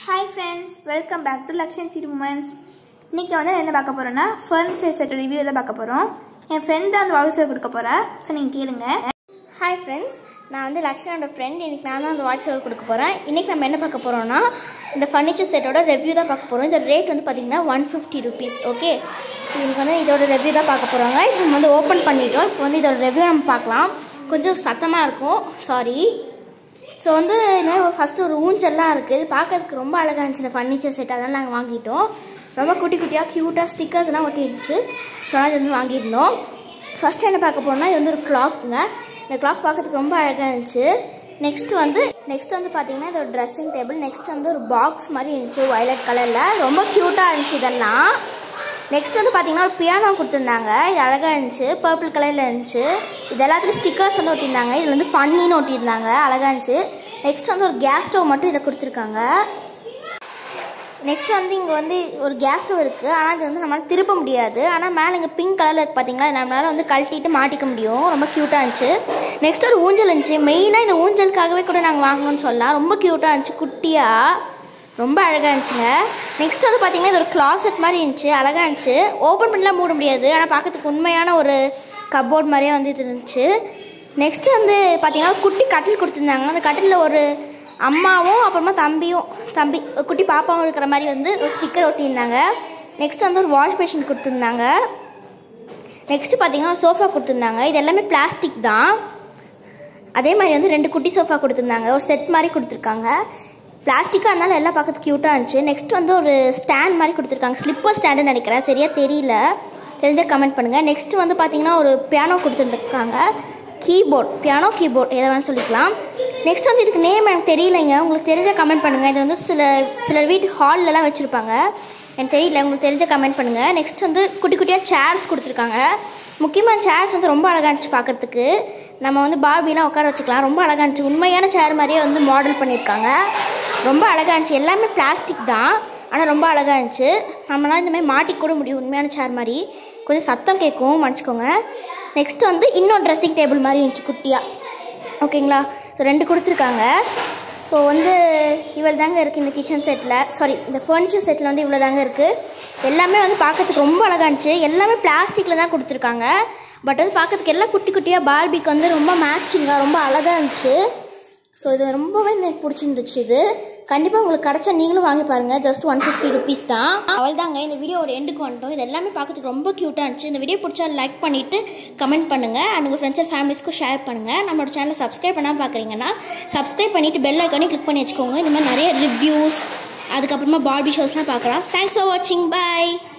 hi friends welcome back to Lakshan Siri moments இன்றைக்கி வந்து என்ன பார்க்க போகிறோன்னா ஃபர்னிச்சர் செட் ரிவ்யூ தான் பார்க்க போகிறோம் என் ஃப்ரெண்ட் தான் அந்த வாய்ஸ் கொடுக்க போகிறா ஸோ நீங்கள் கேளுங்க ஹாய் ஃப்ரெண்ட்ஸ் நான் வந்து லக்ஷனோட ஃப்ரெண்ட் இன்னைக்கு நான் தான் அந்த வாய்ஸ் ஓவர் கொடுக்க போகிறேன் இன்றைக்கி நம்ம என்ன பார்க்க போகிறோம்னா இந்த ஃபர்னிச்சர் செட்டோட ரிவ்யூ தான் பார்க்க போகிறோம் இந்த ரேட் வந்து பார்த்திங்கன்னா one fifty rupees okay so இன்னைக்கு வந்து இதோட ரிவ்யூ தான் பார்க்க போகிறாங்க இப்போ நம்ம வந்து ஓப்பன் பண்ணிட்டோம் இப்போ வந்து இதோட ரிவ்யூ நம்ம பார்க்கலாம் கொஞ்சம் சத்தமாக இருக்கும் சாரி ஸோ வந்து ஃபஸ்ட்டு ஒரு ஊஞ்சல்லாம் இருக்குது பார்க்கறதுக்கு ரொம்ப அழகாக இருந்துச்சு இந்த ஃபர்னிச்சர் செட் அதெல்லாம் நாங்கள் வாங்கிட்டோம் ரொம்ப குட்டி குட்டியாக க்யூட்டாக ஸ்டிக்கர்ஸ் எல்லாம் ஒட்டிடுச்சு ஸோ அது வந்து வாங்கியிருந்தோம் ஃபஸ்ட் என்ன பார்க்க போனோம்னா இது வந்து ஒரு கிளாக்குங்க இந்த கிளாக் பார்க்கறதுக்கு ரொம்ப அழகாக இருந்துச்சு நெக்ஸ்ட் வந்து நெக்ஸ்ட் வந்து பார்த்தீங்கன்னா இது ஒரு ட்ரெஸ்ஸிங் டேபிள் நெக்ஸ்ட் வந்து ஒரு பாக்ஸ் மாதிரி இருந்துச்சு வயலட் கலரில் ரொம்ப க்யூட்டாக இருந்துச்சு இதெல்லாம் நெக்ஸ்ட் வந்து பார்த்தீங்கன்னா ஒரு பியானோ கொடுத்துருந்தாங்க இது அழகாக இருந்துச்சு பர்பிள் கலரில் இருந்துச்சு இது எல்லாத்துலேயும் ஸ்டிக்கர்ஸ் வந்து ஒட்டியிருந்தாங்க இதில் வந்து ஃபன்னின்னு ஒட்டியிருந்தாங்க அழகாக இருந்துச்சு நெக்ஸ்ட் வந்து ஒரு கேஸ் ஸ்டவ் மட்டும் இதில் கொடுத்துருக்காங்க நெக்ஸ்ட் வந்து இங்கே வந்து ஒரு கேஸ் ஸ்டவ் இருக்குது ஆனால் இது வந்து நம்மளால் திருப்ப முடியாது ஆனால் மேலே இங்கே பிங்க் கலரில் இருக்குது பார்த்தீங்களா இது நம்மளால் வந்து கழட்டிட்டு மாட்டிக்க முடியும் ரொம்ப க்யூட்டாக இருந்துச்சு நெக்ஸ்ட் ஒரு ஊஞ்சல் இருந்துச்சு மெயினாக இந்த ஊஞ்சலுக்காகவே கூட நாங்கள் வாங்கணும்னு சொல்லலாம் ரொம்ப க்யூட்டாக இருந்துச்சு குட்டியாக ரொம்ப அழகாக இருந்துச்சுங்க நெக்ஸ்ட் வந்து பார்த்தீங்கன்னா இது ஒரு கிளாசெட் மாதிரி இருந்துச்சு அழகாக இருந்துச்சு ஓப்பன் பண்ணலாம் மூட முடியாது ஆனால் பார்க்கறதுக்கு உண்மையான ஒரு கப்போர்ட் மாதிரியே வந்து இது இருந்துச்சு நெக்ஸ்ட் வந்து பார்த்தீங்கன்னா குட்டி கட்டில் கொடுத்துருந்தாங்க அந்த கட்டிலில் ஒரு அம்மாவும் அப்புறமா தம்பியும் தம்பி ஒரு குட்டி பாப்பாவும் இருக்கிற மாதிரி வந்து ஒரு ஸ்டிக்கர் ஒட்டியிருந்தாங்க நெக்ஸ்ட் வந்து ஒரு வாஷ் பேஷன் கொடுத்துருந்தாங்க நெக்ஸ்ட் பார்த்தீங்கன்னா ஒரு சோஃபா கொடுத்துருந்தாங்க இது எல்லாமே பிளாஸ்டிக் தான் அதே மாதிரி வந்து ரெண்டு குட்டி சோஃபா கொடுத்துருந்தாங்க ஒரு செட் மாதிரி கொடுத்துருக்காங்க பிளாஸ்டிக்காக இருந்தாலும் எல்லாம் பார்க்கறதுக்கு க்யூட்டாக இருந்துச்சு நெக்ஸ்ட் வந்து ஒரு ஸ்டாண்ட் மாதிரி கொடுத்துருக்காங்க ஸ்லிப்பர் ஸ்டாண்டுன்னு நினைக்கிறேன் சரியாக தெரியல தெரிஞ்சால் கமெண்ட் பண்ணுங்கள் நெக்ஸ்ட் வந்து பார்த்தீங்கன்னா ஒரு பியானோ கொடுத்துருந்துருக்காங்க கீபோர்ட் பியானோ கீபோர்ட் எதை வேணாலும் சொல்லிக்கலாம் நெக்ஸ்ட் வந்து இதுக்கு நேம் எனக்கு தெரியலைங்க உங்களுக்கு தெரிஞ்ச கமெண்ட் பண்ணுங்கள் இது வந்து சில சிலர் வீட்டு ஹால்லலாம் வச்சுருப்பாங்க எனக்கு தெரியல உங்களுக்கு தெரிஞ்ச கமெண்ட் பண்ணுங்கள் நெக்ஸ்ட் வந்து குட்டி குட்டியாக சேர்ஸ் கொடுத்துருக்காங்க முக்கியமாக சேர்ஸ் வந்து ரொம்ப அழகாக இருந்துச்சு பார்க்குறதுக்கு நம்ம வந்து பார்பிலாம் உட்கார வச்சுக்கலாம் ரொம்ப அழகாக இருந்துச்சு உண்மையான சேர் மாதிரியே வந்து மாடல் பண்ணியிருக்காங்க ரொம்ப அழகாக இருந்துச்சு எல்லாமே பிளாஸ்டிக் தான் ஆனால் ரொம்ப அழகாக இருந்துச்சு நம்மளால் இந்த மாதிரி மாட்டிக்க கூட முடியும் உண்மையான சேர் மாதிரி கொஞ்சம் சத்தம் கேட்கும் மன்னிச்சிக்கோங்க நெக்ஸ்ட் வந்து இன்னொரு ட்ரெஸ்ஸிங் டேபிள் மாதிரி இருந்துச்சு குட்டியாக ஓகேங்களா ஸோ ரெண்டு கொடுத்துருக்காங்க ஸோ வந்து இவ்வளோ தாங்க இருக்குது இந்த கிச்சன் செட்டில் சாரி இந்த ஃபர்னிச்சர் செட்டில் வந்து இவ்வளோ தாங்க இருக்குது எல்லாமே வந்து பார்க்கறதுக்கு ரொம்ப அழகாக இருந்துச்சு எல்லாமே பிளாஸ்டிக்கில் தான் கொடுத்துருக்காங்க பட் வந்து பார்க்கறதுக்கு எல்லாம் குட்டி குட்டியாக பார்பிக்கு வந்து ரொம்ப மேட்சிங்காக ரொம்ப அழகாக இருந்துச்சு ஸோ இது ரொம்பவே எனக்கு பிடிச்சிருந்துச்சு இது கண்டிப்பாக உங்களுக்கு கிடச்சா நீங்களும் வாங்கி பாருங்கள் ஜஸ்ட் ஒன் ஃபிஃப்டி ருபீஸ் தான் அவள் தாங்க இந்த வீடியோ ஒரு எண்டுக்கு வந்துட்டோம் இது எல்லாமே பார்க்கறதுக்கு ரொம்ப க்யூட்டாக இருந்துச்சு இந்த வீடியோ பிடிச்சா லைக் பண்ணிவிட்டு கமெண்ட் பண்ணுங்கள் அண்ட் உங்கள் ஃப்ரெண்ட்ஸ் அண்ட் ஃபேமிலிஸ்க்கும் ஷேர் பண்ணுங்கள் நம்மளோட சேனலை சப்ஸ்கிரைப் பண்ணால் பார்க்குறீங்கன்னா சப்ஸ்கிரைப் பண்ணிவிட்டு பெல் ஐக்கானே கிளிக் பண்ணி வச்சுக்கோங்க இந்த மாதிரி நிறைய ரிவ்யூஸ் அதுக்கப்புறமா பார்பி ஷோஸ்லாம் பார்க்கலாம் தேங்க்ஸ் ஃபார் வாட்சிங் பை